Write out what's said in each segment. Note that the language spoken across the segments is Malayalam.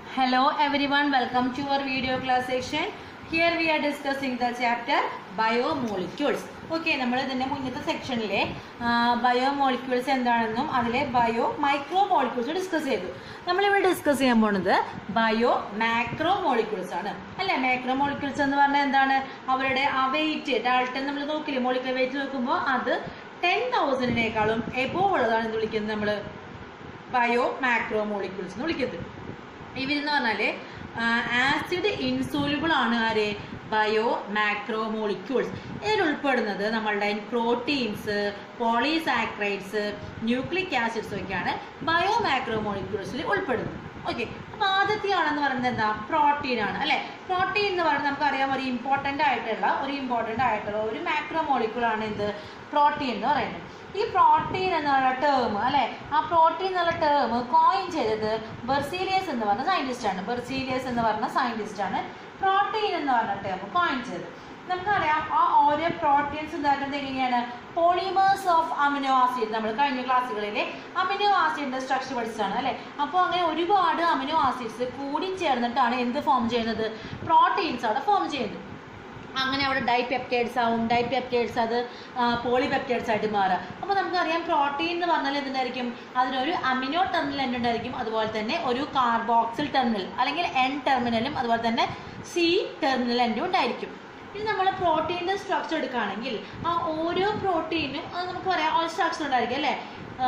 Hello everyone, welcome to our video class section. Here we are discussing the chapter biomolecules. Okay നമ്മൾ ഇതിൻ്റെ മുന്നത്തെ സെക്ഷനിലെ ബയോമോളിക്യൂൾസ് എന്താണെന്നും അതിലെ ബയോ മൈക്രോ മോളിക്യൂൾസ് ഡിസ്കസ് ചെയ്തു നമ്മളിവിടെ ഡിസ്കസ് ചെയ്യാൻ പോണത് ബയോ മാക്രോ മോളിക്യൂൾസ് ആണ് അല്ലേ മാക്രോ മോളിക്യൂൾസ് എന്ന് പറഞ്ഞാൽ എന്താണ് അവരുടെ ആ വെയിറ്റ് ഡാൾട്ടൻ നമ്മൾ നോക്കില്ലേ മോളിക്കുലർ വെയിറ്റ് നോക്കുമ്പോൾ അത് ടെൻ തൗസൻഡിനേക്കാളും എബോവ് ഉള്ളതാണ് എന്ത് വിളിക്കുന്നത് നമ്മൾ ബയോ മാക്രോ മോളിക്യൂൾസ് എന്ന് വിളിക്കുന്നത് ഇവരെന്ന് പറഞ്ഞാൽ ആസിഡ് ഇൻസോലുബിൾ ആണ് ആര് ബയോ മാക്രോ മോളിക്യൂൾസ് ഇതിൽ ഉൾപ്പെടുന്നത് നമ്മളുടെ പ്രോട്ടീൻസ് പോളിസാക്രൈഡ്സ് ന്യൂക്ലിക് ആസിഡ്സ് ഒക്കെയാണ് ബയോ മാക്രോ മോളിക്യൂൾസിൽ ഉൾപ്പെടുന്നത് ഓക്കെ അപ്പോൾ ആദ്യത്തെ ആണെന്ന് പറയുന്നത് എന്താ പ്രോട്ടീൻ ആണ് അല്ലേ പ്രോട്ടീൻ എന്ന് പറയുന്നത് നമുക്കറിയാം ഒരു ഇമ്പോർട്ടൻ്റ് ആയിട്ടുള്ള ഒരു ഇമ്പോർട്ടൻ്റ് ആയിട്ടുള്ള ഒരു മാക്രോ മോളിക്യൂൾ ആണ് എന്ത് പ്രോട്ടീൻ എന്ന് പറയുന്നത് ഈ പ്രോട്ടീൻ എന്നുള്ള ടേം അല്ലെ ആ പ്രോട്ടീൻ എന്നുള്ള ടേം കോയിൻ ചെയ്തത് ബെർസീലിയസ് എന്ന് പറഞ്ഞ സയന്റിസ്റ്റ് ആണ് ബെർസീലിയസ് എന്ന് പറഞ്ഞ സയന്റിസ്റ്റ് ആണ് പ്രോട്ടീൻ എന്ന് പറഞ്ഞ ടേം കോയിൻ ചെയ്തത് നമുക്കറിയാം ആ ഓരോ പ്രോട്ടീൻസ് ഉണ്ടാക്കുന്നത് എങ്ങനെയാണ് പോളിമേഴ്സ് ഓഫ് അമിനോ ആസിഡ് നമ്മൾ കഴിഞ്ഞ ക്ലാസ്സുകളിലെ അമിനോ ആസിഡിന്റെ സ്ട്രക്ചർ പഠിച്ചതാണ് അല്ലേ അപ്പോൾ അങ്ങനെ ഒരുപാട് അമിനോ ആസിഡ്സ് കൂടി ചേർന്നിട്ടാണ് എന്ത് ഫോം ചെയ്യുന്നത് പ്രോട്ടീൻസ് അവിടെ ഫോം ചെയ്യുന്നത് അങ്ങനെ അവിടെ ഡൈപെപ്റ്റൈഡ്സ് ആവും ഡൈപെപ്റ്റൈഡ്സ് അത് പോളിപെപ്റ്റൈഡ്സ് ആയിട്ട് മാറുക അപ്പോൾ നമുക്കറിയാം പ്രോട്ടീൻ എന്ന് പറഞ്ഞാൽ എന്തുണ്ടായിരിക്കും അതിനൊരു അമിനോ ടെർമിനൽ എൻഡ് ഉണ്ടായിരിക്കും അതുപോലെ തന്നെ ഒരു കാർബോക്സിൽ ടെർമിനൽ അല്ലെങ്കിൽ എൻ ടെർമിനലും അതുപോലെ തന്നെ സി ടെർമിനൽ എൻഡും ഉണ്ടായിരിക്കും ഇനി നമ്മൾ പ്രോട്ടീൻ്റെ സ്ട്രക്ചർ എടുക്കുകയാണെങ്കിൽ ആ ഓരോ പ്രോട്ടീനും അത് നമുക്ക് പറയാം ഒരു സ്ട്രക്ചർ ഉണ്ടായിരിക്കും അല്ലേ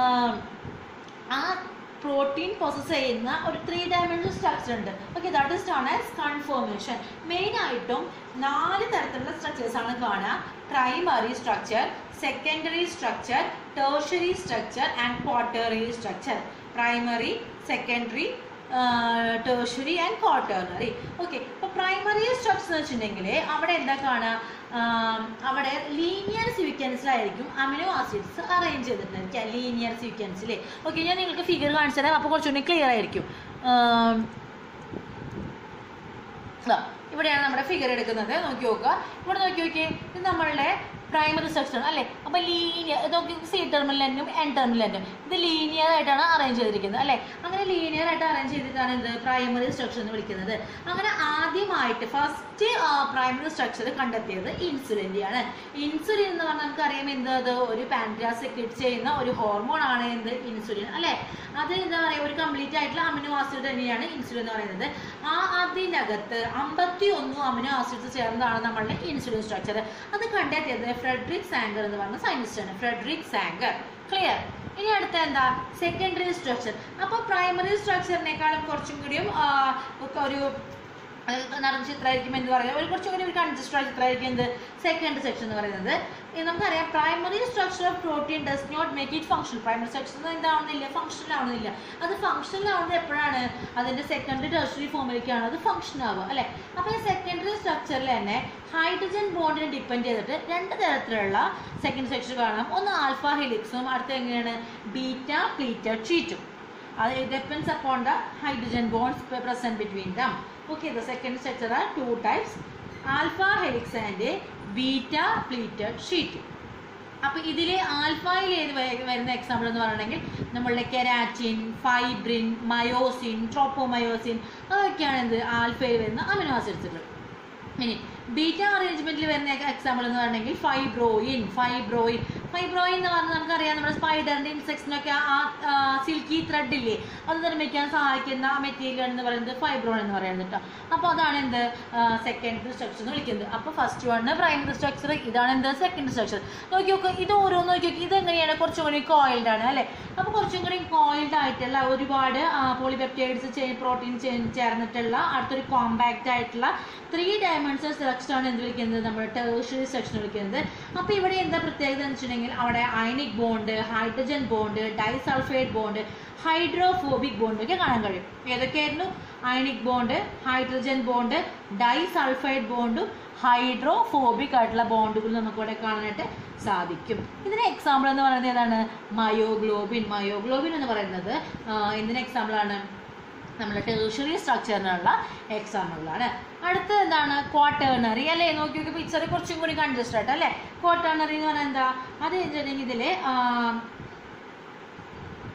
ആ പ്രോട്ടീൻ പ്രോസസ് ചെയ്യുന്ന ഒരു ത്രീ ഡയമെൻഷൻ സ്ട്രക്ചർ ഉണ്ട് okay that is known as conformation main ആയിട്ടും നാല് തരത്തിലുള്ള സ്ട്രക്ചേഴ്സ് ആണ് കാണുക primary structure secondary structure tertiary structure and quaternary structure primary secondary tertiary and quaternary okay അപ്പോൾ പ്രൈമറി സ്ട്രക്ചർ എന്ന് വെച്ചിട്ടുണ്ടെങ്കിൽ അവിടെ എന്താ കാണുക അവിടെ ലീനിയർ സീക്വൻസിലായിരിക്കും അമിനോ ആസിഡ്സ് അറേഞ്ച് ചെയ്തിട്ടുണ്ടായിരിക്കുക ലീനിയർ സീക്വൻസിൽ ഓക്കെ ഞാൻ നിങ്ങൾക്ക് ഫിഗർ കാണിച്ചു തരാം അപ്പോൾ കുറച്ചുകൂടി ക്ലിയർ ആയിരിക്കും ഇവിടെയാണ് നമ്മുടെ ഫിഗർ എടുക്കുന്നത് നോക്കി നോക്കുക ഇവിടെ നോക്കി നോക്കിയേ ഇത് നമ്മളുടെ പ്രൈമറി സ്ട്രക്ചർ അല്ലേ അപ്പോൾ ലീനിയർ നോക്കി സി ടെർമിനലും എൻ ടെർമിനലും ഇത് ലീനിയർ ആയിട്ടാണ് അറേഞ്ച് ചെയ്തിരിക്കുന്നത് അല്ലേ അങ്ങനെ ലീനിയർ ആയിട്ട് അറേഞ്ച് ചെയ്തിട്ടാണ് എന്ത് പ്രൈമറി സ്ട്രക്ചർ എന്ന് വിളിക്കുന്നത് അങ്ങനെ ആദ്യമായിട്ട് ഫസ്റ്റ് പ്രൈമറി സ്ട്രക്ചർ കണ്ടെത്തിയത് ഇൻസുലിൻ്റെയാണ് ഇൻസുലിൻ എന്ന് പറഞ്ഞാൽ നമുക്കറിയാം എന്ത് അത് ഒരു പാൻക്രിയാസ് സെക്രിറ്റ് ചെയ്യുന്ന ഒരു ഹോർമോൺ ആണ് എന്ത് ഇൻസുലിൻ അല്ലേ അത് എന്താ പറയുക ഒരു കംപ്ലീറ്റ് ആയിട്ടുള്ള അമിനോ ആസിഡ് തന്നെയാണ് ഇൻസുലിൻ എന്ന് പറയുന്നത് ആ അതിനകത്ത് അമ്പത്തി ഒന്ന് അമിനോ ആസിഡ്സ് ചേർന്നതാണ് നമ്മളുടെ ഇൻസുലിൻ സ്ട്രക്ചർ അത് കണ്ടെത്തിയത് ഫ്രെഡറിക് സാങ്കർ എന്ന് പറഞ്ഞ സയന്റിസ്റ്റ് ആണ് ഫ്രെഡറിക് സാങ്കർ ക്ലിയർ ഇനി അടുത്ത എന്താ സെക്കൻഡറി സ്ട്രക്ചർ അപ്പോൾ പ്രൈമറി സ്ട്രക്ചറിനേക്കാളും കുറച്ചും കൂടിയും ഒരു നടന്ന ചിത്രമായിരിക്കും എന്ന് പറയുന്നത് ഒരു കുറച്ചും കൂടി ഒരു കൺസിസ്റ്റർ ചിത്രമായിരിക്കും എന്ത് സെക്കൻഡ് സെക്ഷൻ എന്ന് പറയുന്നത് നമുക്കറിയാം primary structure of protein does not make it function primary structure എന്താവുന്നില്ല ഫംഗ്ഷനൽ ആവുന്നില്ല അത് ഫംഗ്ഷനൽ ആവുന്നത് എപ്പോഴാണ് അതിൻ്റെ സെക്കൻഡറി ടെർഷറി ഫോമിലേക്കാണ് അത് ഫംഗ്ഷൻ ആവുക അല്ലേ അപ്പോൾ ഈ സെക്കൻഡറി സ്ട്രക്ചറിൽ തന്നെ ഹൈഡ്രജൻ ബോണ്ടിനെ ഡിപ്പെൻഡ് ചെയ്തിട്ട് രണ്ട് തരത്തിലുള്ള സെക്കൻഡ് സെക്ഷൻ കാണാം ഒന്ന് ആൽഫ ഹെലിക്സും അടുത്ത എങ്ങനെയാണ് ബീറ്റ പ്ലീറ്റഡ് ഷീറ്റും അത് depends upon the hydrogen bonds present between them okay the second structure are two types alpha helix and a beta pleated sheet അപ്പോൾ ഇതിൽ ആൽഫയിൽ ഏത് വരുന്ന എക്സാമ്പിൾ എന്ന് പറയണമെങ്കിൽ നമ്മളുടെ കെരാറ്റിൻ ഫൈബ്രിൻ മയോസിൻ ട്രോപ്പോമയോസിൻ അതൊക്കെയാണ് എന്ത് ആൽഫയിൽ വരുന്ന അമിനോ ആസിഡ്സുകൾ ഇനി ബീറ്റ അറേഞ്ച്മെന്റിൽ വരുന്ന എക്സാമ്പിൾ എന്ന് പറഞ്ഞെങ്കിൽ ഫൈബ്രോയിൻ ഫൈബ്രോയിൻ ഫൈബ്രോയിൻ എന്ന് പറഞ്ഞാൽ നമുക്കറിയാം നമ്മുടെ സ്പൈഡറിൻ്റെ ഇൻസെക്ട്സിനൊക്കെ ആ സിൽക്കി ത്രെഡ് ഇല്ലേ അത് നിർമ്മിക്കാൻ സഹായിക്കുന്ന മെറ്റീരിയൽ എന്ന് പറയുന്നത് ഫൈബ്രോൺ എന്ന് പറയുന്നത് കേട്ടോ അപ്പോൾ അതാണ് എന്ത് സെക്കൻഡ് സ്ട്രക്ചർ എന്ന് വിളിക്കുന്നത് അപ്പോൾ ഫസ്റ്റ് വണ് പ്രൈമറി സ്ട്രക്ചർ ഇതാണ് എന്ത് സെക്കൻഡ് സ്ട്രക്ചർ നോക്കി നോക്കുക ഇത് ഓരോന്ന് നോക്കി നോക്കി ഇതെങ്ങനെയാണ് കുറച്ചും കൂടി കോയിൽഡ് ആണ് അല്ലേ അപ്പോൾ കുറച്ചും കൂടി കോയിൽഡ് ആയിട്ടുള്ള ഒരുപാട് പോളിപെപ്റ്റൈഡ്സ് പ്രോട്ടീൻ ചേർന്നിട്ടുള്ള അടുത്തൊരു കോമ്പാക്റ്റ് ആയിട്ടുള്ള ത്രീ ഡയമെൻഷൻ സ്ട്രക്ചറാണ് എന്ത് വിളിക്കുന്നത് നമ്മുടെ ടേഴ്ഷറി സ്ട്രക്ചർ വിളിക്കുന്നത് അപ്പോൾ ഇവിടെ എന്താ പ്രത്യേകത എന്ന് വെച്ചിട്ടുണ്ടെങ്കിൽ അവിടെ ionic bond hydrogen bond disulphide bond hydrophobic bond ഒക്കെ കാണാൻ കഴിയും ഏതൊക്കെയായിരുന്നു ionic bond hydrogen bond disulphide ബോണ്ടും ഹൈഡ്രോഫോബിക് ആയിട്ടുള്ള ബോണ്ടുകൾ നമുക്കിവിടെ കാണാനായിട്ട് സാധിക്കും ഇതിന് എക്സാമ്പിൾ എന്ന് പറയുന്നത് ഏതാണ് മയോഗ്ലോബിൻ മയോഗ്ലോബിൻ എന്ന് പറയുന്നത് എന്തിന് എക്സാമ്പിളാണ് നമ്മുടെ ടെർഷറി സ്ട്രക്ചറിനുള്ള എക്സാമ്പിളാണ് അടുത്തത് എന്താണ് ക്വാട്ടേണറി അല്ലേ നോക്കി നോക്കി പിക്ചർ കുറച്ചും കൂടി കൺജസ്റ്റ് ആയിട്ട് അല്ലേ ക്വാട്ടേണറി എന്ന് പറഞ്ഞാൽ എന്താ അത് വെച്ചിട്ടുണ്ടെങ്കിൽ ഇതിൽ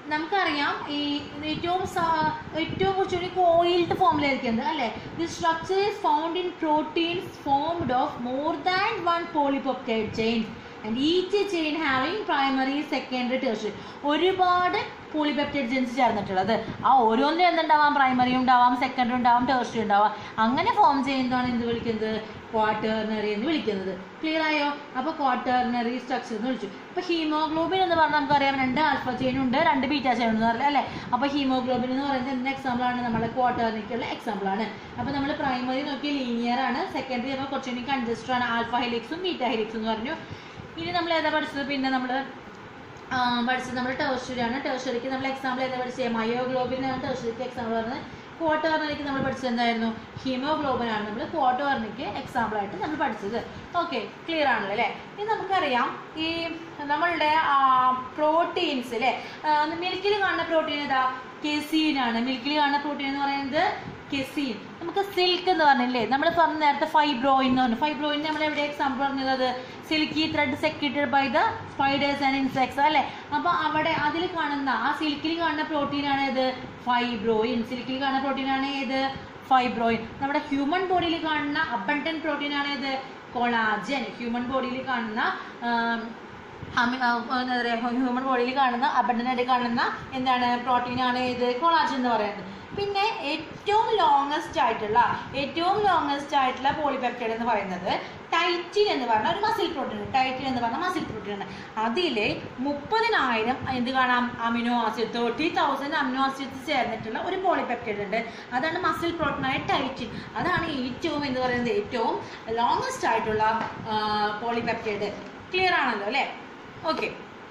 നമുക്കറിയാം ഈ ഏറ്റവും സ- ഏറ്റവും കുറച്ചുകൂടി കോയിൽഡ് ഫോമിലായിരിക്കുന്നത് അല്ലേ the structure is found in proteins formed of more than one polypeptide chain and each chain having primary secondary tertiary ഒരുപാട് പോളിപെപ്റ്റൈഡ് ജെൻസ് ചേർന്നിട്ടുള്ളത് ആ ഓരോന്നിലും എന്തുണ്ടാവാം പ്രൈമറി ഉണ്ടാവാം സെക്കൻഡറി ഉണ്ടാവാം ടേഴ്സറി ഉണ്ടാവാം അങ്ങനെ ഫോം ചെയ്യുന്നതാണ് എന്ത് വിളിക്കുന്നത് ക്വാട്ടേർണറി എന്ന് വിളിക്കുന്നത് ക്ലിയർ ആയോ അപ്പോൾ ക്വാട്ടേർണറി സ്ട്രക്ചർ എന്ന് വിളിച്ചു അപ്പോൾ ഹീമോഗ്ലോബിൻ എന്ന് പറഞ്ഞാൽ നമുക്കറിയാം രണ്ട് ആൽഫ ചെയിൻ ഉണ്ട് രണ്ട് ബീറ്റ ചെയിൻ ഉണ്ട് അറിയാം അല്ലേ അപ്പോൾ ഹീമോഗ്ലോബിൻ എന്ന് പറയുന്നത് എന്തിൻ്റെ എക്സാമ്പിൾ ആണ് നമ്മുടെ ക്വാട്ടേർണിക്കുള്ള എക്സാമ്പിൾ ആണ് അപ്പോൾ നമ്മൾ പ്രൈമറി നോക്കി ലീനിയർ ആണ് സെക്കൻഡറി നമ്മൾ കുറച്ചുകൂടി കൺജസ്റ്റർ ആണ് ആൽഫ ഹെലിക്സും ബീറ്റ ഹെലിക്സും എന്ന് പറഞ്ഞു ഇനി നമ്മൾ ഏതാ പഠിച്ചത് പിന്നെ നമ്മൾ പഠിച്ചത് നമ്മൾ ടേഴ്സറി ആണ് ടേഴ്സറിക്ക് നമ്മൾ എക്സാമ്പിൾ ഏതാ പഠിച്ചത് മയോഗ്ലോബിൻ ആണ് ടേഴ്സറിക്ക് എക്സാമ്പിൾ പറഞ്ഞത് ക്വാട്ടോർണിക്ക് നമ്മൾ പഠിച്ചത് എന്തായിരുന്നു ഹീമോഗ്ലോബിൻ ആണ് നമ്മൾ ക്വാട്ടോർണിക്ക് എക്സാമ്പിൾ ആയിട്ട് നമ്മൾ പഠിച്ചത് ഓക്കെ ക്ലിയർ ആണല്ലോ അല്ലേ ഇനി നമുക്കറിയാം ഈ നമ്മളുടെ പ്രോട്ടീൻസ് അല്ലേ മിൽക്കിൽ കാണുന്ന പ്രോട്ടീൻ ഏതാ കെസീൻ ആണ് മിൽക്കിൽ കാണുന്ന പ്രോട്ടീൻ എന്ന് പറയുന്നത് കെസീൻ നമുക്ക് സിൽക്ക് എന്ന് പറഞ്ഞില്ലേ നമ്മൾ പറഞ്ഞ നേരത്തെ ഫൈബ്രോയിൻ എന്ന് പറഞ്ഞു ഫൈബ്രോയിൻ നമ്മൾ എവിടെ എക്സാമ്പിൾ പറഞ്ഞത് silky thread secreted by the spiders and insects അല്ലേ അപ്പോൾ അവിടെ അതിൽ കാണുന്ന ആ സിൽക്കിൽ കാണുന്ന പ്രോട്ടീനാണ് ഏത് ഫൈബ്രോയിൻ സിൽക്കിൽ കാണുന്ന പ്രോട്ടീനാണ് ഏത് ഫൈബ്രോയിൻ നമ്മുടെ ഹ്യൂമൻ ബോഡിയിൽ കാണുന്ന അബണ്ടൻ പ്രോട്ടീനാണ് ഏത് കൊളാജൻ ഹ്യൂമൻ ബോഡിയിൽ കാണുന്ന ആം, അമി- ആ, എന്താ പറയുക ഹ്യൂമൻ ബോഡിയിൽ കാണുന്ന അബണ്ടനായിട്ട് കാണുന്ന എന്താണ് പ്രോട്ടീനാണ് ഇത് കൊളാജൻ എന്ന് പറയുന്നത് പിന്നെ ഏറ്റവും ലോങ്ങസ്റ്റ് ആയിട്ടുള്ള ഏറ്റവും ലോങ്ങസ്റ്റ് ആയിട്ടുള്ള പോളിപെപ്റ്റൈഡ് എന്ന് പറയുന്നത് ടൈറ്റിൻ എന്ന് പറഞ്ഞ ഒരു മസിൽ പ്രോട്ടീൻ ടൈറ്റിൻ എന്ന് പറഞ്ഞ മസിൽ പ്രോട്ടീൻ ആണ് അതിൽ മുപ്പതിനായിരം എന്ത് കാണാം amino acid thirty thousand amino acids ചേർന്നിട്ടുള്ള ഒരു പോളിപെപ്റ്റൈഡ് ഉണ്ട് അതാണ് മസിൽ പ്രോട്ടീനായ ടൈറ്റിൻ അതാണ് ഏറ്റവും എന്ന് പറയുന്നത് ഏറ്റവും ലോങ്ങസ്റ്റ് ആയിട്ടുള്ള പോളിപെപ്റ്റൈഡ് ക്ലിയർ ആണല്ലോ അല്ലേ ഓക്കെ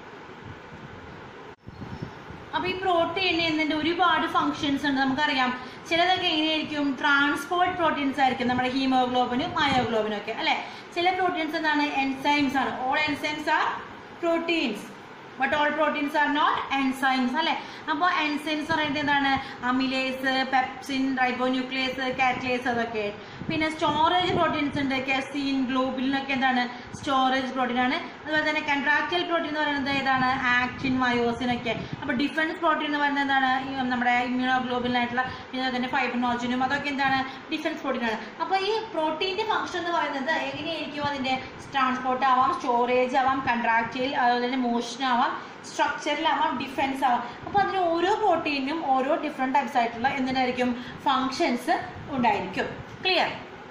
അപ്പോൾ ഈ പ്രോട്ടീൻ എന്നതിൻ്റെ ഒരുപാട് ഫങ്ഷൻസ് ഉണ്ട് നമുക്കറിയാം ചിലതൊക്കെ എങ്ങനെയായിരിക്കും ട്രാൻസ്പോർട്ട് പ്രോട്ടീൻസ് ആയിരിക്കും നമ്മുടെ ഹീമോഗ്ലോബിനും മയോഗ്ലോബിനും ഒക്കെ അല്ലേ ചില പ്രോട്ടീൻസ് എന്താണ് എൻസൈംസ് ആണ് all enzymes are proteins but all proteins are not enzymes അല്ലേ അപ്പോൾ എൻസൈംസ് പറയുന്നത് എന്താണ് അമിലേസ് പെപ്സിൻ റൈബോന്യൂക്ലിയസ് കാറ്റലേസ് അതൊക്കെ പിന്നെ സ്റ്റോറേജ് പ്രോട്ടീൻസ് ഉണ്ട് കെസീൻ ഗ്ലോബിലിനൊക്കെ എന്താണ് സ്റ്റോറേജ് പ്രോട്ടീൻ ആണ് അതുപോലെ തന്നെ കൺട്രാക്റ്റൽ പ്രോട്ടീൻ എന്ന് പറയുന്നത് ഏതാണ് ആക്റ്റിൻ മയോസിൻ ഒക്കെ അപ്പോൾ ഡിഫൻസ് പ്രോട്ടീൻ എന്ന് പറയുന്നത് എന്താണ് ഈ നമ്മുടെ ഇമ്മ്യൂണോഗ്ലോബിനായിട്ടുള്ള പിന്നെ തന്നെ ഫൈബ്രോനോജനും അതൊക്കെ എന്താണ് ഡിഫൻസ് പ്രോട്ടീൻ ആണ് അപ്പോൾ ഈ പ്രോട്ടീൻ്റെ ഫംഗ്ഷൻ എന്ന് പറയുന്നത് എങ്ങനെയായിരിക്കും അതിൻ്റെ ട്രാൻസ്പോർട്ട് ആവാം സ്റ്റോറേജ് ആവാം കൺട്രാക്റ്റൈൽ അതുപോലെ തന്നെ മോഷൻ ആവാം സ്ട്രക്ചറിലാവാം ഡിഫൻസ് ആവാം അപ്പോൾ അതിന് ഓരോ പ്രോട്ടീനും ഓരോ ഡിഫറെൻറ്റ് ടൈപ്സ് ആയിട്ടുള്ള എന്തിനായിരിക്കും ഫങ്ഷൻസ് ഉണ്ടായിരിക്കും ക്ലിയർ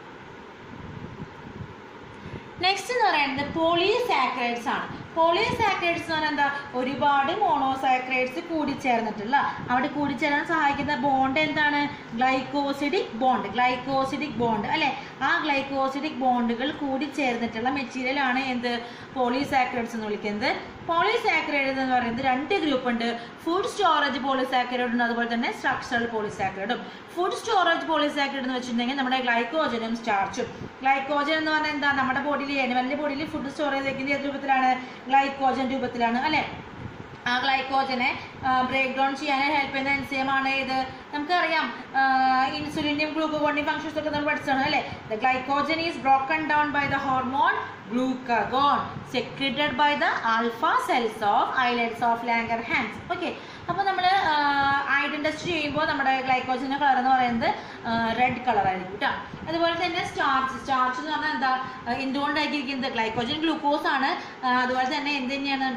നെക്സ്റ്റ് എന്ന് പറയുന്നത് പോളിസാക്രൈഡ്സ് ആണ് പോളിസാക്രൈഡ്സ് എന്ന് പറഞ്ഞാൽ എന്താ ഒരുപാട് മോണോസാക്രൈഡ്സ് കൂടിച്ചേർന്നിട്ടുള്ള അവിടെ കൂടിച്ചേരാൻ സഹായിക്കുന്ന ബോണ്ട് എന്താണ് ഗ്ലൈക്കോസിഡിക് ബോണ്ട് ഗ്ലൈക്കോസിഡിക് ബോണ്ട് അല്ലെ ആ ഗ്ലൈക്കോസിഡിക് ബോണ്ടുകൾ കൂടിച്ചേർന്നിട്ടുള്ള മെറ്റീരിയൽ ആണ് എന്ത് പോളിസാക്രൈഡ്സ് എന്ന് വിളിക്കുന്നത് പോളിസാക്രൈഡ് എന്ന് പറയുന്നത് രണ്ട് ഗ്രൂപ്പ് ഉണ്ട് ഫുഡ് സ്റ്റോറേജ് പോളിസാക്രൈഡ് ഉണ്ട് അതുപോലെ തന്നെ സ്ട്രക്ചറൽ പോളിസാക്രൈഡും ഫുഡ് സ്റ്റോറേജ് പോളിസാക്രൈഡ് എന്ന് വെച്ചിട്ടുണ്ടെങ്കിൽ നമ്മുടെ ഗ്ലൈക്കോജനും സ്റ്റാർച്ചും ഗ്ലൈക്കോജൻ എന്ന് പറഞ്ഞാൽ എന്താ നമ്മുടെ ബോഡിയിൽ ആനിമലിന്റെ ബോഡിയിൽ ഫുഡ് സ്റ്റോർ ചെയ്തേക്കുന്നത് ഏത് രൂപത്തിലാണ് ഗ്ലൈക്കോജൻ രൂപത്തിലാണ് അല്ലെ ആ ഗ്ലൈക്കോജനെ ബ്രേക്ക് ഡൗൺ ചെയ്യാൻ ഹെൽപ്പ് ചെയ്യുന്ന എൻസൈമാണ് ഇത് നമുക്കറിയാം ഇൻസുലിനും ഗ്ലൂക്കോഗോണിയും ഫംഗ്ഷൻസ് ഒക്കെ നമ്മൾ പഠിച്ചതാണ് അല്ലേ the glycogen is broken down by the hormone glucagon secreted by the alpha cells of islets of Langerhans okay അപ്പോൾ നമ്മൾ ഐഡൻ ടെസ്റ്റ് ചെയ്യുമ്പോൾ നമ്മുടെ ഗ്ലൈക്കോജൻ്റെ കളർ എന്ന് പറയുന്നത് റെഡ് കളർ ആയിരിക്കും കേട്ടോ അതുപോലെ തന്നെ സ്റ്റാർച്ച് സ്റ്റാർച്ച് എന്ന് പറഞ്ഞാൽ എന്താ ആ, എന്തുകൊണ്ടായിരിക്കുന്നത് ഗ്ലൈക്കോജൻ ഗ്ലൂക്കോസ് ആണ് ആ, അതുപോലെ തന്നെ എന്ത് തന്നെയാണ്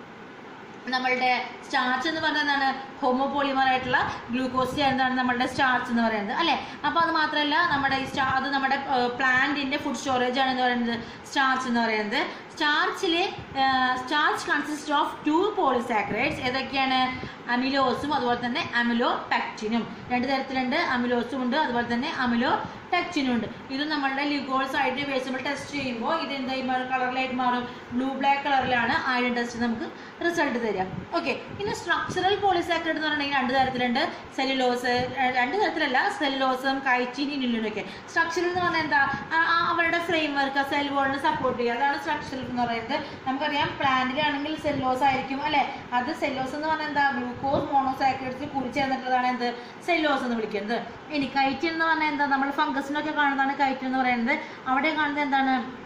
നമ്മളുടെ സ്റ്റാർച്ച് എന്ന് പറയുന്നത് എന്താണ് ഹോമോപോളിമർ ആയിട്ടുള്ള ഗ്ലൂക്കോസ് ചേർന്നതാണ് നമ്മളുടെ സ്റ്റാർച്ച് എന്ന് പറയുന്നത് അല്ലേ അപ്പോൾ അത് മാത്രമല്ല നമ്മുടെ ഈ സ്റ്റാ അത് നമ്മുടെ പ്ലാന്റിൻ്റെ ഫുഡ് സ്റ്റോറേജ് ആണ് എന്ന് പറയുന്നത് സ്റ്റാർച്ച് എന്ന് പറയുന്നത് സ്റ്റാർച്ചിൽ starch consist of two polysaccharides ഏതൊക്കെയാണ് അമിലോസും അതുപോലെ തന്നെ അമിലോ പെക്റ്റിനും രണ്ട് തരത്തിലുണ്ട് അമിലോസും ഉണ്ട് അതുപോലെ തന്നെ അമിലോ ടെക്റ്റിനും ഉണ്ട് ഇത് നമ്മളുടെ ലിഗോൾസ് ആയിട്ട് വേസിബിൾ ടെസ്റ്റ് ചെയ്യുമ്പോൾ ഇത് എന്തായി മാറും കളറിലായിട്ട് മാറും ബ്ലൂ ബ്ലാക്ക് കളറിലാണ് ആയിരം ടെസ്റ്റ് നമുക്ക് റിസൾട്ട് തരിക ഓക്കെ ഇനി സ്ട്രക്ചറൽ പോളിസാക്രൈഡ് എന്ന് പറഞ്ഞിട്ടുണ്ടെങ്കിൽ രണ്ട് തരത്തിലുണ്ട് സെല്ലുലോസ് രണ്ട് തരത്തിലല്ല സെല്ലുലോസും കൈറ്റിൻ ഇനുലിനൊക്കെ സ്ട്രക്ചറൽ എന്ന് പറഞ്ഞാൽ എന്താ ആ- ആ അവരുടെ ഫ്രെയിം വർക്ക് സെൽ വോളിനെ സപ്പോർട്ട് ചെയ്യുക അതാണ് സ്ട്രക്ചറൽ എന്ന് പറയുന്നത് നമുക്കറിയാം പ്ലാന്റിലാണെങ്കിൽ സെല്ലോസ് ആയിരിക്കും അല്ലെ അത് സെല്ലോസ് എന്ന് പറഞ്ഞാൽ എന്താ ഗ്ലൂക്കോസ് മോണോസാക്രൈഡ്സ് കൂടി ചേർന്നിട്ടുള്ളതാണ് എന്ത് സെല്ലോസ് എന്ന് വിളിക്കുന്നത് ഇനി കൈറ്റിൻ എന്ന് പറഞ്ഞാൽ എന്താ നമ്മൾ ഫംഗസിനൊക്കെ കാണുന്നതാണ് കൈറ്റിൻ എന്ന് പറയുന്നത് അവിടെ കാണുന്നത് എന്താണ്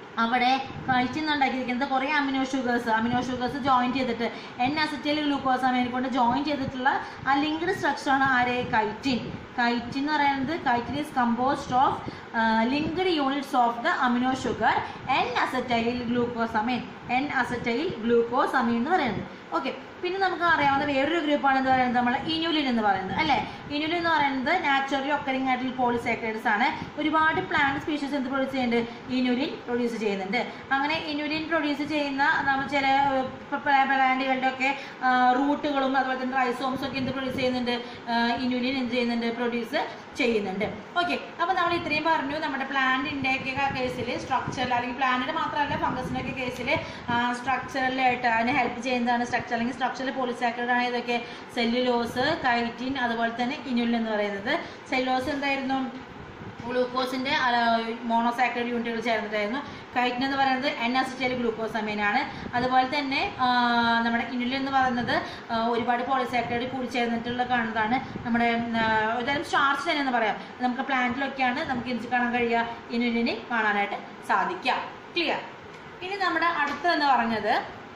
അവിടെ കഴിച്ചിൽ നിന്നുണ്ടാക്കിയിരിക്കുന്നത് കുറേ amino sugars amino sugars join ചെയ്തിട്ട് എൻ അസറ്റൈൽ ഗ്ലൂക്കോസമൈനെ കൊണ്ട് ജോയിൻ ചെയ്തിട്ടുള്ള ആ ലിങ്ക്ഡ് സ്ട്രക്ചറാണ് ആരെ കൈറ്റിൻ കൈറ്റിൻ എന്ന് പറയുന്നത് chitin is composed of linked units of the amino sugar N acetyl glucosamine N acetyl glucosamine എന്ന് പറയുന്നത് ഓക്കെ പിന്നെ നമുക്ക് അറിയാവുന്ന വേറൊരു ഗ്രൂപ്പാണ് എന്ന് പറയുന്നത് നമ്മൾ ഇനുലിൻ എന്ന് പറയുന്നത് അല്ലേ ഇനുലിൻ എന്ന് പറയുന്നത് നാച്ചുറലി ഒക്കറിങ് ആയിട്ടുള്ള പോളിസാക്കൈഡ്സ് ആണ് ഒരുപാട് പ്ലാന്റ് സ്പീഷീസ് എന്ത് പ്രൊഡ്യൂസ് ചെയ്യുന്നുണ്ട് ഇനുലിൻ പ്രൊഡ്യൂസ് ചെയ്യുന്നുണ്ട് അങ്ങനെ ഇനുലിൻ പ്രൊഡ്യൂസ് ചെയ്യുന്ന നമ്മൾ ചില പ്ലാന്റുകളുടെ ഒക്കെ റൂട്ടുകളും അതുപോലെ തന്നെ റൈസോംസും ഒക്കെ എന്ത് പ്രൊഡ്യൂസ് ചെയ്യുന്നുണ്ട് ഇനുലിൻ എന്ത് ചെയ്യുന്നുണ്ട് പ്രൊഡ്യൂസ് ചെയ്യുന്നുണ്ട് ഓക്കെ അപ്പോൾ നമ്മൾ ഇത്രയും പറഞ്ഞു നമ്മുടെ പ്ലാന്റിൻ്റെ ഒക്കെ കേസിൽ സ്ട്രക്ചറിൽ അല്ലെങ്കിൽ പ്ലാന്റിൻ്റെ മാത്രമല്ല ഫംഗസിൻ്റെ ഒക്കെ കേസിൽ സ്ട്രക്ചറലായിട്ട് അതിനെ ഹെൽപ്പ് ചെയ്യുന്നതാണ് സ്ട്രക്ചർ അല്ലെങ്കിൽ സ്ട്രക്ചറൽ പോളിസാക്കൈഡ് ആണ് ഇതൊക്കെ സെല്ലുലോസ് കൈറ്റിൻ അതുപോലെ തന്നെ ഇനുലിൻ എന്ന് പറയുന്നത് സെല്ലുലോസ് എന്തായിരുന്നു ഗ്ലൂക്കോസിന്റെ മോണോസാക്കൈഡ് യൂണിറ്റുകൾ ചേർന്നിട്ടായിരുന്നു കൈറ്റിൻ എന്ന് പറയുന്നത് എൻ അസിറ്റൈൽ ഗ്ലൂക്കോസ് അമീനാണ് അതുപോലെ തന്നെ ആ, നമ്മുടെ ഇനുലിൻ എന്ന് പറയുന്നത് ആ, ഒരുപാട് പോളിസാക്കൈഡ് കൂടി ചേർന്നിട്ടുള്ള കാണുന്നതാണ് നമ്മുടെ ആ, ഒരുതരം സ്റ്റാർച്ച് തന്നെ എന്ന് പറയാം നമുക്ക് പ്ലാന്റിലൊക്കെയാണ് നമുക്ക് എനിക്ക് കാണാൻ കഴിയുക ഇനുലിനെ കാണാനായിട്ട് സാധിക്കുക ക്ലിയർ ഇനി നമ്മുടെ അടുത്തതെന്ന് പറഞ്ഞത്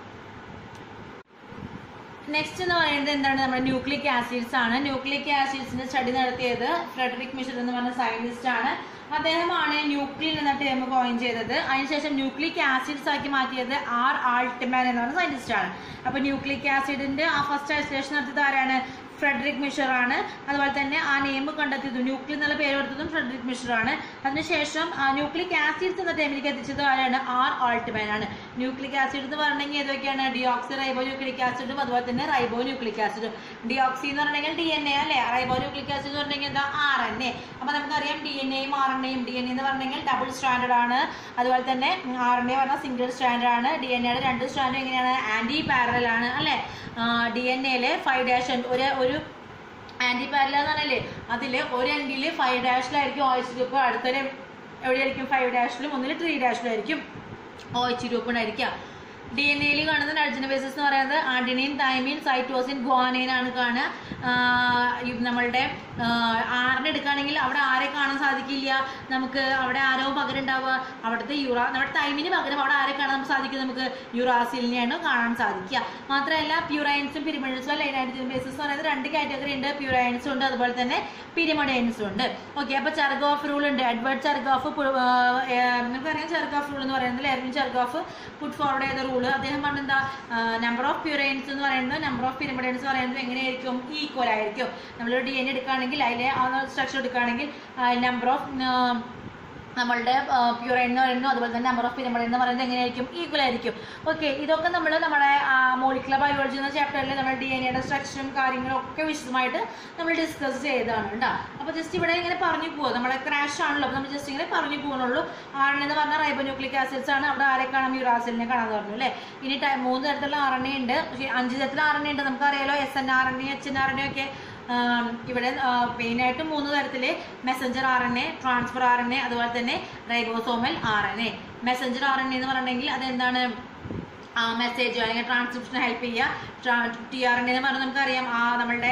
നെക്സ്റ്റ് എന്ന് പറയുന്നത് എന്താണ് നമ്മുടെ ന്യൂക്ലിക് ആസിഡ്സ് ആണ് ന്യൂക്ലിക് ആസിഡ്സിന്റെ സ്റ്റഡി നടത്തിയത് ഫ്രെഡറിക് മിഷർ എന്ന് പറഞ്ഞ സയന്റിസ്റ്റ് ആണ് അദ്ദേഹമാണ് ന്യൂക്ലിൻ എന്ന ടേം കോയിൻ ചെയ്തത് അതിനുശേഷം ന്യൂക്ലിക് ആസിഡ്സ് ആക്കി മാറ്റിയത് ആർ ആൾട്ട്മാൻ എന്ന് പറഞ്ഞ സയന്റിസ്റ്റ് ആണ് അപ്പൊ ന്യൂക്ലിക് ആസിഡിന്റെ ആ ഫസ്റ്റ് ഐസൊലേഷൻ നടത്തിയത് ആരാണ് ഫ്രെഡറിക് മിഷർ ആണ് അതുപോലെ തന്നെ ആ നെയിം കണ്ടെത്തിയത് ന്യൂക്ലിൻ എന്നുള്ള പേര് കൊടുത്തതും ഫ്രെഡറിക് മിഷർ ആണ് അതിനുശേഷം ന്യൂക്ലിക് ആസിഡ്സ് എന്ന ടൈമിലേക്ക് എത്തിച്ചത് ആരാണ് ആർ ആൾട്ട്മാൻ ആണ് ന്യൂക്ലിക് ആസിഡ് എന്ന് പറഞ്ഞെങ്കിൽ ഏതൊക്കെയാണ് ഡിയോക്സി റൈബോ ന്യൂക്ലിക് ആസിഡും അതുപോലെ തന്നെ റൈബോ ന്യൂക്ലിക് ആസിഡും ഡിയോക്സി എന്ന് പറഞ്ഞെങ്കിൽ ഡി എൻ എ അല്ലേ റൈബോ ന്യൂക്ലിക് ആസിഡ് എന്ന് പറഞ്ഞെങ്കിൽ എന്താ ആർ എൻ എ അപ്പൊ നമുക്കറിയാം ഡി എൻ എയും ആർ എൻ എയും ഡി എൻ എ എന്ന് പറഞ്ഞെങ്കിൽ ഡബിൾ സ്റ്റാൻഡേർഡ് ആണ് അതുപോലെ തന്നെ ആർ എൻ എ പറഞ്ഞാൽ സിംഗിൾ സ്റ്റാൻഡേർഡ് ആണ് ഡി എൻ എയുടെ രണ്ട് സ്റ്റാൻഡേർഡ് എങ്ങനെയാണ് ആന്റി പാരലൽ ആണ് അല്ലേ ഡി എൻ എയില് ഫൈവ് ഡാഷ് ഒരു ഒരു ആന്റി പാരലൽ എന്ന് പറഞ്ഞാലേ അതിൽ ഒരു എൻഡിൽ ഫൈവ് ഡാഷിലായിരിക്കും ഓയിസ് ഗ്രൂപ്പ് അടുത്തൊരു എവിടെയായിരിക്കും ഫൈവ് ഡാഷിലും ഒന്നിൽ ത്രീ ഡാഷിലായിരിക്കും ഓയിച്ച് ഗ്രൂപ്പ് ഉണ്ടായിരിക്കുക ഡി എൻ എയിൽ കാണുന്ന നൈട്രജൻ ബേസിസ് എന്ന് പറയുന്നത് ആർഡിനിൻ തൈമിൻ സൈറ്റോസിൻ ഗുവാനൈൻ ആണ് കാണുക ആഹ് ഈ നമ്മളുടെ ആറിന് എടുക്കുകയാണെങ്കിൽ അവിടെ ആരെ കാണാൻ സാധിക്കില്ല നമുക്ക് അവിടെ ആരോ പകരം ഉണ്ടാവുക അവിടുത്തെ യുറാ നമ്മുടെ തൈമിന് പകരം അവിടെ ആരെ കാണാൻ നമുക്ക് സാധിക്കും നമുക്ക് യുറാസിലിനെയാണ് കാണാൻ സാധിക്കുക മാത്രമല്ല പ്യൂറൈൻസും പിരിമിഡൻസും അല്ലെ നൈട്രജൻ ബേസിസ് എന്ന് പറയുന്നത് രണ്ട് കാറ്റഗറി ഉണ്ട് പ്യൂറൈൻസും ഉണ്ട് അതുപോലെ തന്നെ പിരിമഡൈൻസും ഉണ്ട് ഓക്കെ അപ്പോൾ ചെർഗോഫ് റൂൾ ഉണ്ട് എഡ്വേർഡ് ചെർഗോഫ് നമുക്കറിയാം ചെർഗോഫ് റൂൾ എന്ന് പറയുന്നത് എർവിൻ ചെർഗോഫ് പുട്ട് ഫോർവേഡ് ചെയ്ത റൂൾ അദ്ദേഹം പറഞ്ഞെന്താ നമ്പർ ഓഫ് പ്യൂറൈൻസ് എന്ന് പറയുന്നത് നമ്പർ ഓഫ് പിരമിഡൻസ് എന്ന് പറയുന്നത് എങ്ങനെയായിരിക്കും ഈക്വൽ ആയിരിക്കും നമ്മൾ ഡി എൻ എടുക്കുകയാണെങ്കിൽ അതിലെ ആ സ്ട്രക്ചർ എടുക്കുകയാണെങ്കിൽ നമ്പർ ഓഫ് നമ്മളുടെ പ്യൂറൈൻ എന്ന് പറയുന്നു അതുപോലെ തന്നെ നമ്പർ ഓഫ് പിരമിഡ് എന്ന് പറയുന്നത് എങ്ങനെയായിരിക്കും ഈക്വൽ ആയിരിക്കും ഓക്കെ ഇതൊക്കെ നമ്മൾ നമ്മുടെ മോളിക്കുലർ ബയോളജി എന്ന ചാപ്റ്ററിൽ നമ്മുടെ ഡി എൻ എയുടെ സ്ട്രക്ചറും കാര്യങ്ങളും ഒക്കെ വിശദമായിട്ട് നമ്മൾ ഡിസ്കസ് ചെയ്തതാണ് കേട്ടോ അപ്പോൾ ജസ്റ്റ് ഇവിടെ ഇങ്ങനെ പറഞ്ഞു പോകും നമ്മുടെ ക്രാഷ് ആണല്ലോ അപ്പോൾ നമ്മൾ ജസ്റ്റ് ഇങ്ങനെ പറഞ്ഞു പോകുന്നുള്ളൂ ആർ എന്ന് പറഞ്ഞാൽ റൈബോന്യൂക്ലിക് ആസിഡ്സ് ആണ് അവിടെ ആരെ കാണാം യുറാസിലിനെ കാണാന്ന് പറഞ്ഞു അല്ലേ ഇനി ടൈം മൂന്ന് തരത്തിലുള്ള ആർ എൻ എ ഉണ്ട് പക്ഷേ അഞ്ച് തരത്തിലുള്ള ആർ എൻ എ ഉണ്ട് നമുക്കറിയാലോ S N R N A H N R N A ഒക്കെ ആം, ഇവിടെ മെയിനായിട്ട് മൂന്ന് തരത്തിൽ messenger R N A transfer R N A അതുപോലെ തന്നെ ribosomal R N A messenger R N A എന്ന് പറഞ്ഞിട്ടുണ്ടെങ്കിൽ അതെന്താണ് മെസ്സേജ് അല്ലെങ്കിൽ ട്രാൻസ്ക്രിപ്ഷൻ ഹെൽപ്പ് ചെയ്യുക ടി ആർ എൻ എന്ന് പറഞ്ഞാൽ നമുക്കറിയാം ആ നമ്മളുടെ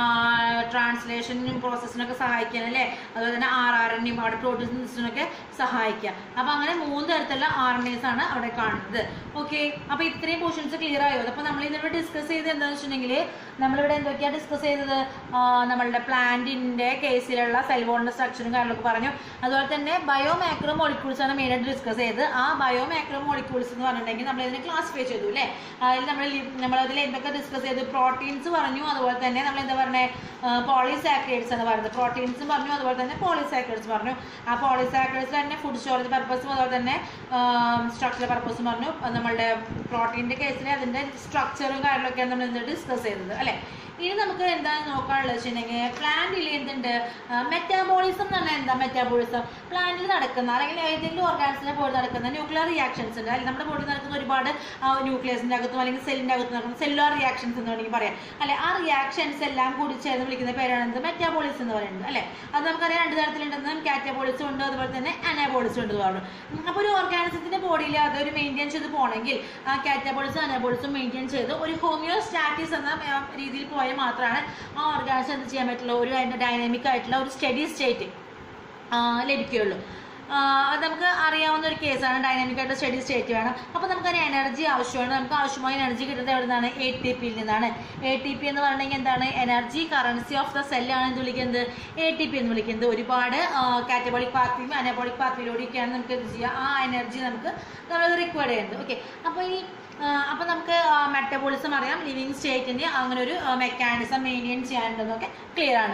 ട്രാൻസ്ലേഷനും പ്രോസസ്സിനൊക്കെ സഹായിക്കാൻ അല്ലേ അതുപോലെ തന്നെ ആർ ആർ എൻ അവിടെ പ്രോട്ടീൻസിനൊക്കെ സഹായിക്കുക അപ്പോൾ അങ്ങനെ മൂന്ന് തരത്തിലുള്ള ആർ എൻ എസ് ആണ് അവിടെ കാണുന്നത് ഓക്കെ അപ്പോൾ ഇത്രയും പോർഷൻസ് ക്ലിയർ ആയോ അപ്പോൾ നമ്മൾ ഇന്നിവിടെ ഡിസ്കസ് ചെയ്ത് എന്താണെന്ന് വെച്ചിട്ടുണ്ടെങ്കിൽ നമ്മളിവിടെ എന്തൊക്കെയാണ് ഡിസ്കസ് ചെയ്തത് ആ, നമ്മളുടെ പ്ലാന്റിൻ്റെ കേസിലുള്ള സെൽ വോളിൻ്റെ സ്ട്രക്ചറും കാര്യങ്ങളൊക്കെ പറഞ്ഞു അതുപോലെ തന്നെ ബയോ മാക്രോ മോളിക്യൂൾസ് ആണ് മെയിനായിട്ട് ഡിസ്കസ് ചെയ്തത് ആ ബയോ മാക്രോ മോളിക്യൂൾസ് എന്ന് പറഞ്ഞിട്ടുണ്ടെങ്കിൽ നമ്മൾ ഇതിനെ ക്ലാസിഫൈ ചെയ്തു അല്ലേ അതിൽ നമ്മൾ നമ്മളതിൽ എന്തൊക്കെ ഡിസ്കസ് ചെയ്തു പ്രോട്ടീൻസ് പറഞ്ഞു അതുപോലെ തന്നെ നമ്മൾ എന്താ പറയുന്നത് പോളിസാക്രൈഡ്സ് എന്ന് പറയുന്നത് പ്രോട്ടീൻസും പറഞ്ഞു അതുപോലെ തന്നെ പോളിസാക്രൈഡ്സ് പറഞ്ഞു ആ പോളിസാക്രൈഡ്സ് തന്നെ ഫുഡ് സ്റ്റോറേജ് പർപ്പസും അതുപോലെ തന്നെ സ്ട്രക്ചർ പർപ്പസും പറഞ്ഞു അത് നമ്മളുടെ പ്രോട്ടീൻ്റെ കേസിൽ അതിൻ്റെ സ്ട്രക്ചറും കാര്യങ്ങളൊക്കെയാണ് നമ്മൾ ഇന്ന് ഡിസ്കസ് ചെയ്തത് അല്ലേ ഇനി നമുക്ക് എന്താണ് നോക്കാനുള്ളത് വെച്ചിട്ടുണ്ടെങ്കിൽ പ്ലാന്റിൽ എന്തുണ്ട് മെറ്റാബോളിസം എന്ന് പറഞ്ഞാൽ എന്താ മെറ്റാബോളിസം പ്ലാന്റിൽ നടക്കുന്ന അല്ലെങ്കിൽ ഏതെങ്കിലും ഓർഗാൻസിനെ പോലെ നടക്കുന്ന ന്യൂക്ലിയർ റിയാക്ഷൻസ് ഉണ്ട് അല്ലെങ്കിൽ നമ്മുടെ ബോഡിയിൽ നടക്കുന്ന ഒരുപാട് ന്യൂക്ലിയസിൻ്റെ അകത്തും അല്ലെങ്കിൽ സെല്ലിൻ്റെ അകത്തും നടക്കുന്ന സെല്ലുലാർ റിയാക്ഷൻസ് എന്ന് വേണമെങ്കിൽ പറയാം അല്ലെ ആ റിയാക്ഷൻസ് എല്ലാം കൂടി ചേർന്ന് വിളിക്കുന്ന പേരാണ് എന്ത് മെറ്റാബോളിസം എന്ന് പറയുന്നത് അല്ലെ അത് നമുക്കറിയാം രണ്ട് തരത്തിലുണ്ടെന്ന് കാറ്റബോളിസം ഉണ്ട് അതുപോലെ തന്നെ അനാബോളിസം ഉണ്ട് എന്ന് പറഞ്ഞു അപ്പോൾ ഒരു ഓർഗാനിസത്തിന്റെ ബോഡിയിൽ അതൊരു മെയിൻറ്റെയിൻ ചെയ്ത് പോകണമെങ്കിൽ ആ കാറ്റബോളിസും അനാബോളിസും മെയിൻറ്റെയിൻ ചെയ്ത് ഒരു ഹോമിയോസ്റ്റാറ്റിസ് എന്ന ആ, രീതിയിൽ പോയാൽ മാത്രമാണ് ആ ഓർഗാനിസം എന്ത് ചെയ്യാൻ പറ്റുള്ളൂ ഒരു അതിൻ്റെ ഡൈനാമിക് ആയിട്ടുള്ള ഒരു സ്റ്റഡി സ്റ്റേറ്റ് ലഭിക്കുകയുള്ളൂ അത് നമുക്ക് അറിയാവുന്ന ഒരു കേസാണ് ഡൈനാമിക് ആയിട്ട് സ്റ്റഡി സ്റ്റേറ്റ് വേണം അപ്പോൾ നമുക്കൊരു എനർജി ആവശ്യമാണ് നമുക്ക് ആവശ്യമായ എനർജി കിട്ടുന്നത് എവിടെ നിന്നാണ് എ ടി പിയിൽ നിന്നാണ് എ ടി പി എന്ന് പറഞ്ഞെങ്കിൽ എന്താണ് എനർജി കറൻസി ഓഫ് ദ സെല്ലാണ് എന്ത് വിളിക്കുന്നത് എ ടി പി എന്ന് വിളിക്കുന്നത് ഒരുപാട് കാറ്റബോളിക് പാത്വയും അനബോളിക് പാത്വയിലൂടെയൊക്കെയാണ് നമുക്ക് എന്ത് ചെയ്യുക ആ എനർജി നമുക്ക് നമ്മൾ റിക്വയർഡ് ചെയ്യുന്നത് ഓക്കെ അപ്പോൾ ഈ അപ്പോൾ നമുക്ക് മെറ്റബോളിസം അറിയാം ലിവിങ് സ്റ്റേറ്റിന് അങ്ങനെ ഒരു മെക്കാനിസം മെയിൻറ്റെയിൻ ചെയ്യാനുണ്ടെന്നൊക്കെ ക്ലിയർ ആണ്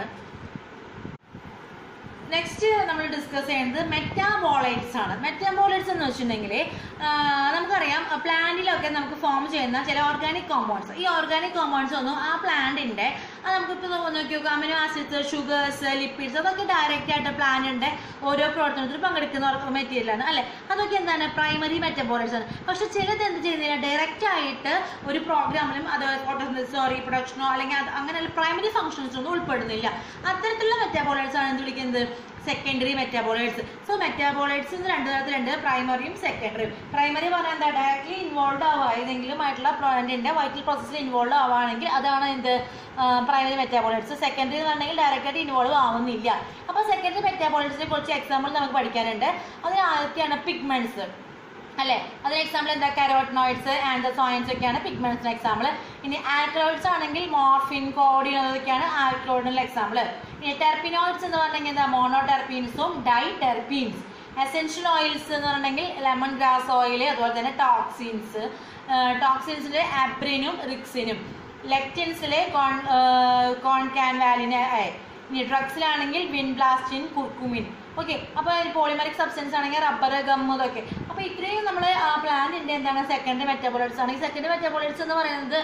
നെക്സ്റ്റ് നമ്മൾ ഡിസ്കസ് ചെയ്യുന്നത് മെറ്റാബോളൈറ്റ്സ് ആണ് മെറ്റാബോളൈറ്റ്സ് എന്ന് വെച്ചിട്ടുണ്ടെങ്കിൽ നമുക്കറിയാം പ്ലാന്റിലൊക്കെ നമുക്ക് ഫോം ചെയ്യുന്ന ചില ഓർഗാനിക് കോമ്പൗണ്ട്സ് ഈ ഓർഗാനിക് കോമ്പൗണ്ട്സ് ഒന്നും ആ പ്ലാന്റിൻ്റെ അത് നമുക്കിപ്പോൾ നോക്കി നോക്കാം amino acids sugars lipids direct ഡയറക്റ്റ് ആയിട്ട് പ്ലാന്റിൻ്റെ ഓരോ പ്രവർത്തനത്തിലും പങ്കെടുക്കുന്ന മെറ്റീരിയലാണ് അല്ലേ അതൊക്കെ എന്താണ് പ്രൈമറി മെറ്റബോളൈറ്റ്സ് ആണ് പക്ഷെ ചിലത് എന്ത് ചെയ്യുന്നില്ല ഡയറക്റ്റ് ആയിട്ട് ഒരു പ്രോഗ്രാമിലും അത് ഫോട്ടോസിന്തസിസോ റീപ്രൊഡക്ഷനോ അല്ലെങ്കിൽ അത് അങ്ങനെയുള്ള പ്രൈമറി ഫംഗ്ഷൻസ് ഒന്നും ഉൾപ്പെടുന്നില്ല അത്തരത്തിലുള്ള മെറ്റാബോളൈറ്റ്സ് ആണ് എന്ത് വിളിക്കുന്നത് സെക്കൻഡറി മെറ്റാബോളൈറ്റ്സ് സോ മെറ്റാബോളൈറ്റ്സ് രണ്ട് തരത്തിലുണ്ട് പ്രൈമറിയും സെക്കൻഡറിയും പ്രൈമറി പറഞ്ഞാൽ എന്താ ഡയറക്റ്റ്ലി ഇൻവോൾവ് ആവുക ഏതെങ്കിലും ആയിട്ടുള്ള പ്ലാന്റിന്റെ വൈറ്റൽ പ്രോസസ്സിൽ ഇൻവോൾവ് ആവുകയാണെങ്കിൽ അതാണ് എന്ത് പ്രൈമറി മെറ്റാബോളൈറ്റ്സ് സെക്കൻഡറി എന്ന് പറഞ്ഞെങ്കിൽ ഡയറക്റ്റായിട്ട് ഇൻവോൾവ് ആവുന്നില്ല അപ്പോൾ സെക്കൻഡറി മെറ്റാബോളൈറ്റ്സിനെ കുറച്ച് എക്സാമ്പിൾ നമുക്ക് പഠിക്കാനുണ്ട് അതിൽ ആദ്യത്തെയാണ് പിഗ്മെന്റ്സ് അല്ലേ അതിന് എക്സാമ്പിൾ എന്താ കരോട്ടനോയിഡ്സ് ആൻഡസോയിൻസ് ഒക്കെയാണ് പിഗ്മെന്റ്സിന് എക്സാമ്പിൾ ഇനി ആൽക്കലോയിഡ്സ് ആണെങ്കിൽ മോർഫിൻ കോഡിൻ അതൊക്കെയാണ് ആൽക്കലോയിഡിനുള്ള എക്സാമ്പിൾ ഇനി ടെർപ്പിനോയിഡ്സ് എന്ന് പറഞ്ഞെങ്കിൽ എന്താ മോണോ ടെർപ്പീൻസും ഡൈ ടെർപ്പീൻസ് എസെൻഷ്യൽ ഓയിൽസ് എന്ന് പറഞ്ഞെങ്കിൽ ലെമൺ ഗ്രാസ് ഓയിൽ അതുപോലെ തന്നെ ടോക്സിൻസ് ടോക്സിൻസിൽ ആപ്രിനും റിക്സിനും ലെക്റ്റിൻസിലെ കോൺ കോൺകാൻ വാലിന് ഇനി ഡ്രഗ്സിലാണെങ്കിൽ വിൻബ്ലാസ്റ്റിൻ കുർക്കുമിൻ ഓക്കെ അപ്പോൾ പോളിമറിക് സബ്സ്റ്റൻസ് ആണെങ്കിൽ റബ്ബർ ഗം അതൊക്കെ അപ്പോൾ ഇത്രയും നമ്മൾ ആ പ്ലാന്റിൻ്റെ എന്താണ് സെക്കൻഡറി മെറ്റബോളൈറ്റ്സ് ആണ് ഈ സെക്കൻഡറി മെറ്റബോളൈറ്റ്സ് എന്ന് പറയുന്നത്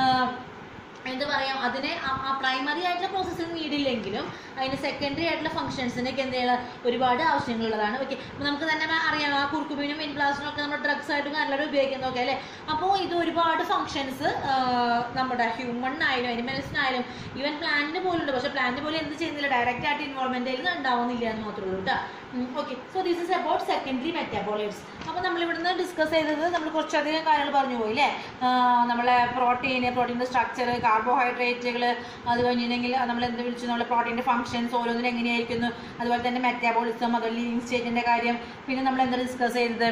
എന്ത് പറയാം അതിനെ ആ പ്രൈമറി ആയിട്ടുള്ള പ്രോസസ്സിന് നീഡില്ലെങ്കിലും അതിന് സെക്കൻഡറി ആയിട്ടുള്ള ഫംഗ്ഷൻസിനൊക്കെ എന്ത് ചെയ്യണം ഒരുപാട് ആവശ്യങ്ങളുള്ളതാണ് ഓക്കെ അപ്പോൾ നമുക്ക് തന്നെ അറിയാം ആ കുർക്കുമിനും ഇൻപ്ലാസ്റ്റിനും ഒക്കെ നമ്മൾ ഡ്രഗ്സ് ആയിട്ട് നല്ലൊരു ഉപയോഗിക്കുന്നതൊക്കെ അല്ലേ അപ്പോൾ ഇത് ഒരുപാട് ഫംഗ്ഷൻസ് നമ്മുടെ ഹ്യൂമണിനായാലും അനിമൽസിനായാലും ഈവൻ പ്ലാന്റിന് പോലും ഉണ്ട് പക്ഷേ പ്ലാന്റ് പോലും എന്ത് ചെയ്യുന്നില്ല ഡയറക്റ്റ് ആയിട്ട് ഇൻവോൾവ്മെൻറ്റിൽ ഉണ്ടാവുന്നില്ല എന്ന് മാത്രമേ ഉള്ളൂ കേട്ടോ okay so this is about secondary metabolites അപ്പോൾ നമ്മൾ ഇവിടുന്ന് ഡിസ്കസ് ചെയ്തത് നമ്മൾ കുറച്ചധികം കാര്യങ്ങൾ പറഞ്ഞു പോയി അല്ലേ നമ്മളെ പ്രോട്ടീൻ പ്രോട്ടീൻ്റെ സ്ട്രക്ചർ കാർബോഹൈഡ്രേറ്റുകൾ അത് കഴിഞ്ഞിട്ടുണ്ടെങ്കിൽ നമ്മൾ എന്ത് വിളിച്ചു നമ്മൾ പ്രോട്ടീൻ്റെ ഫംഗ്ഷൻസ് ഓരോന്നിനും എങ്ങനെയായിരിക്കുന്നു അതുപോലെ തന്നെ മെറ്റാബോളിസം അതുപോലെ ലിവിങ് സ്റ്റേറ്റിൻ്റെ കാര്യം പിന്നെ നമ്മൾ എന്താ ഡിസ്കസ് ചെയ്തത്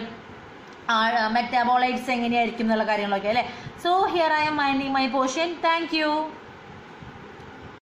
മെറ്റാബോളൈറ്റ്സ് എങ്ങനെയായിരിക്കും എന്നുള്ള കാര്യങ്ങളൊക്കെ അല്ലേ so here I'm minding my portion thank U